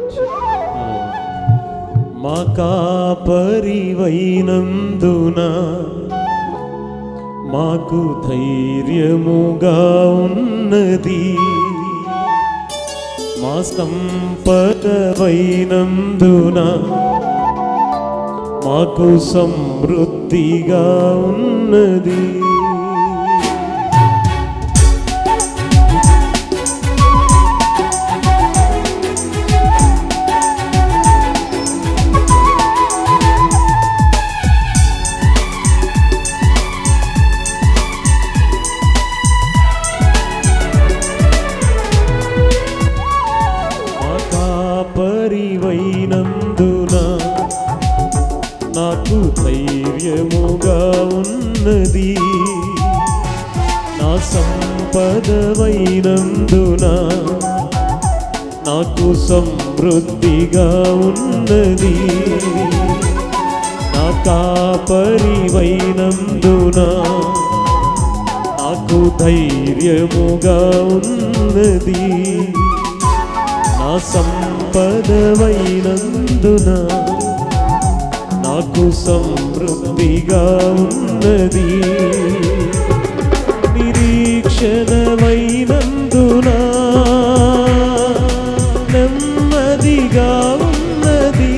మా కాపరివైనందున మాకు ధైర్యముగా ఉన్నది మా సంపదవైనందున మాకు సమృద్ధిగా ఉన్నది మా కాపరివైనందున నాకు ధైర్యముగా ఉన్నది నా సంపదవైనందున నాకు సమృద్ధిగా ఉన్నది నా కాపరివైనందున నాకు ధైర్యముగా ఉన్నది నా సంపదవైనందున నాకు సమృద్ధిగా ఉన్నది నిరీక్షణమైనందున నెమ్మదిగా ఉన్నది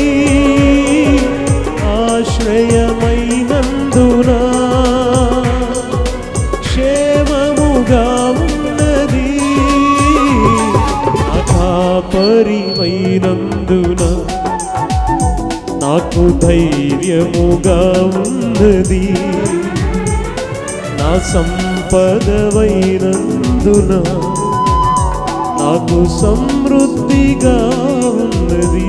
ఆశ్రయమైనందున క్షేమముగా ఉన్నది పరివైనందున నాకు ధైర్యముగా ఉన్నది నా సంపదవైనందున నాకు సమృద్ధిగా ఉన్నది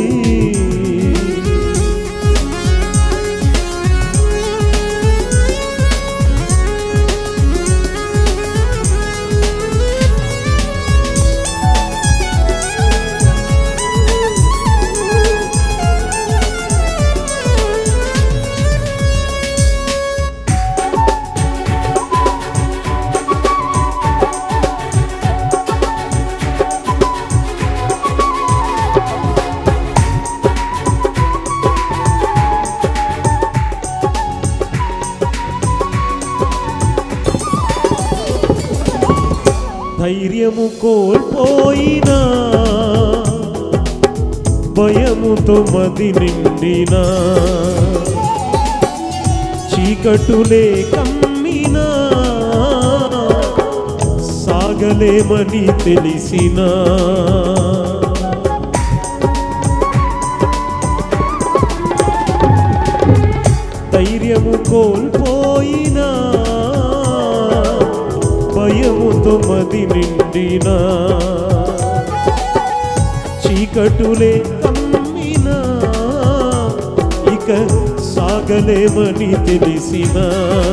ధైర్యము కోల్పోయినా భయముతో మది నిండినా చీకటులే కమ్మినా సాగలేమని తెలిసినా ధైర్యము కోల్పోయినా భయముతో మది నిండినా చీకటులే కమ్మినా ఇక సాగలేమని తెలిసినా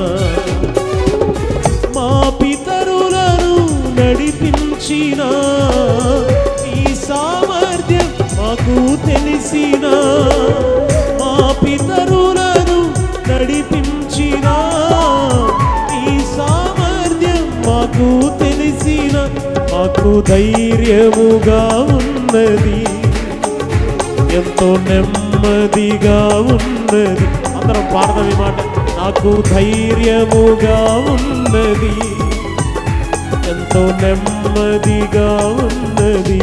మా పితరులను నడిపించిన ఈ సామర్థ్యం మాకు తెలిసిన మా పితరులను నడిపించిన ఈ సామర్థ్యం మాకు తెలిసిన మాకు ధైర్యముగా ఉన్నది ఎంతో నెమ్మదిగా ఉన్నది అందరం పాడదాం ఈ మాట నాకు ధైర్యముగా ఉన్నది ఎంతో నెమ్మదిగా ఉన్నది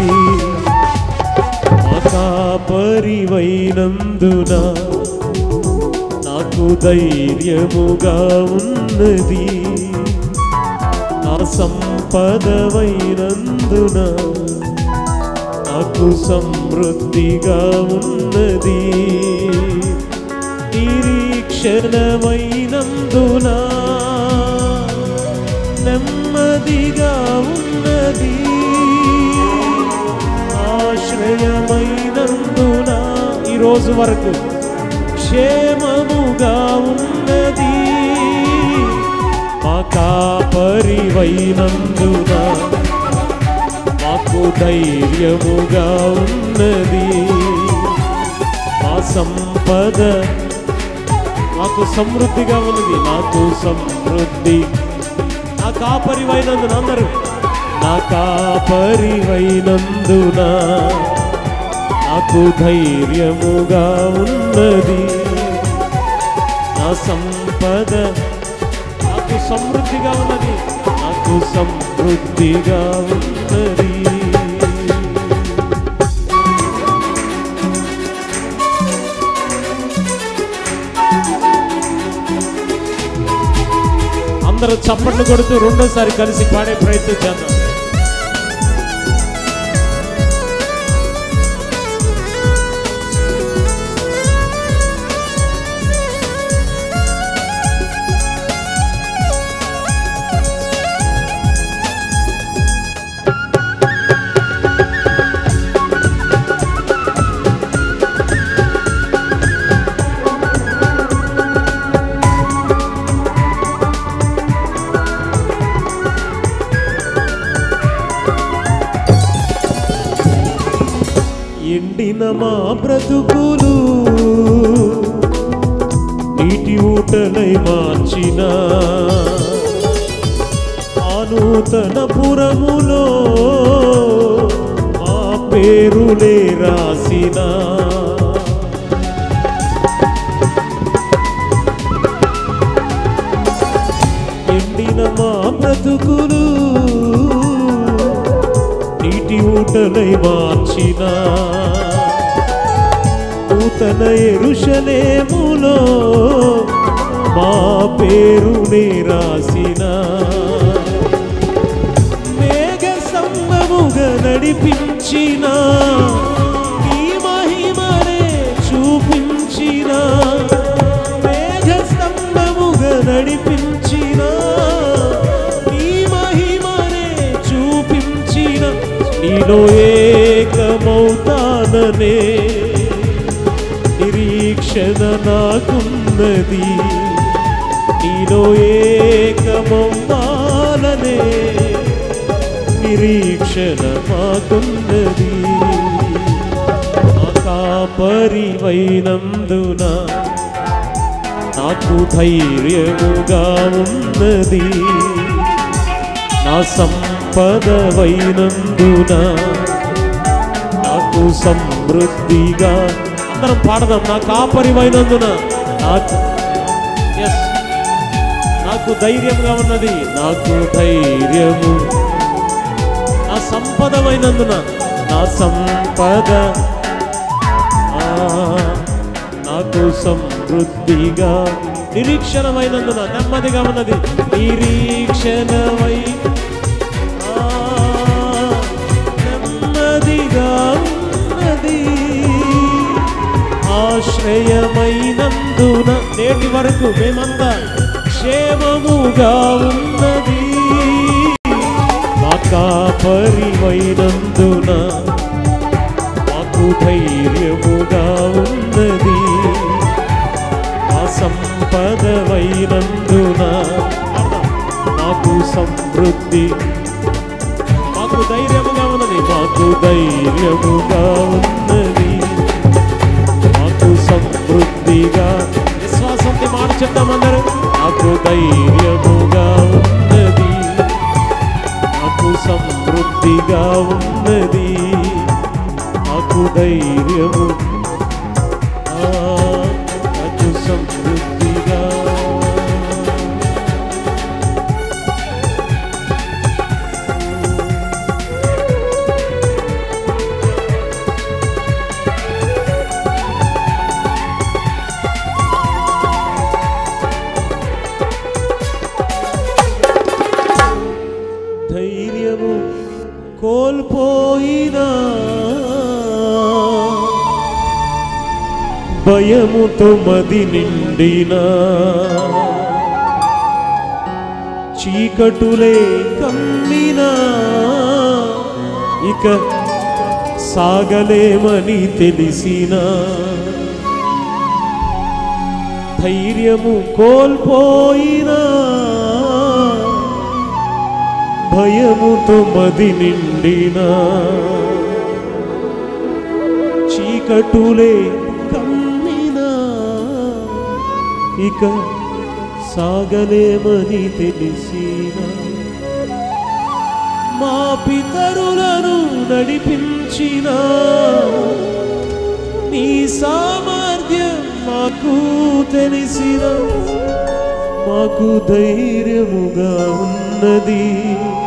పరివైనందున నాకు ధైర్యముగా ఉన్నది నా సంపదవైనందున నాకు సమృద్ధిగా ఉన్నది నిరీక్షణమైనందున నెమ్మదిగా ఉన్నది ఆశ్రయమైనందున ఈరోజు వరకు క్షేమముగా ఉన్నది మా కాపరివైనందున మాకు ధైర్యముగా ఉన్నది మా సంపద మాకు సమృద్ధిగా ఉన్నది నాకు సమృద్ధి నా కాపరివైనందున అందరూ నా కాపరివైనందున నాకు ధైర్యముగా ఉన్నది నా సంపద నాకు సమృద్ధిగా ఉన్నది నాకు సమృద్ధిగా ఉన్నది అందరూ చప్పట్లు కొడుతూ రెండోసారి కలిసి పాడే ప్రయత్నం చేద్దాం ఎండిన మా బ్రతుకులు నీటి ఊటలై మార్చిన ఆ నూతన పురములో మా పేరులే రాసిన ఎండిన మా బ్రతుకులు నీటి ఊటలై మార్చిన నూతన ఎరుషలేములో మా పేరునే రాసిన మేఘ సంగముగా నడిపించిన నీ మహిమనే చూపించిన మేఘ స్తంభముగా నడిపించిన నీ మహిమనే చూపించిన నీలో ఏకమౌతాననే నిరీక్షణ నాకున్నది నీలో ఏకమవ్వాలనే నిరీక్షణ మాకున్నది నా కాపరివైనందున నాకు ధైర్యముగా ఉన్నది నా సంపదవైనందున నాకు సమృద్ధిగా అందరం పాడదాం నా కాపరివైనందున నాకు ఎస్ నాకు ధైర్యంగా ఉన్నది నాకు ధైర్యము నా సంపదమైనందున నా సంపద ఆ, నాకు సమృద్ధిగా నిరీక్షణమైనందున నెమ్మదిగా ఉన్నది నిరీక్షణమై ఆ, నెమ్మదిగా ఉన్నది ఆశ్రయమైనందున నేటి వరకు మేమంతా క్షేమముగా ఉన్నది మా కాపరివైనందున మాకు ధైర్యముగా ఉన్నది మా సంపదవైనందున మాకు సమృద్ధి మాకు ధైర్యముగా ఉన్నది మాకు ధైర్యముగా ఉన్నది మాకు సమృద్ధిగా విశ్వాసంతో మాట చెప్తాం అందరూ నాకు ధైర్యముగా ఉన్నది నాకు సమృద్ధిగా ఉన్నది నాకు ధైర్యము ఆ, నాకు సమృద్ధిగా ధైర్యము కోల్పోయినా భయముతో మది నిండినా చీకటులే కమ్మినా ఇక సాగలేమని తెలిసినా ధైర్యము కోల్పోయినా భయముతో మది నిండినా చీకటులే కమ్మినా ఇక సాగలేమని తెలిసిన మా పితరులను నడిపించిన తెలిసిన మాకు ధైర్యముగా ఉన్నది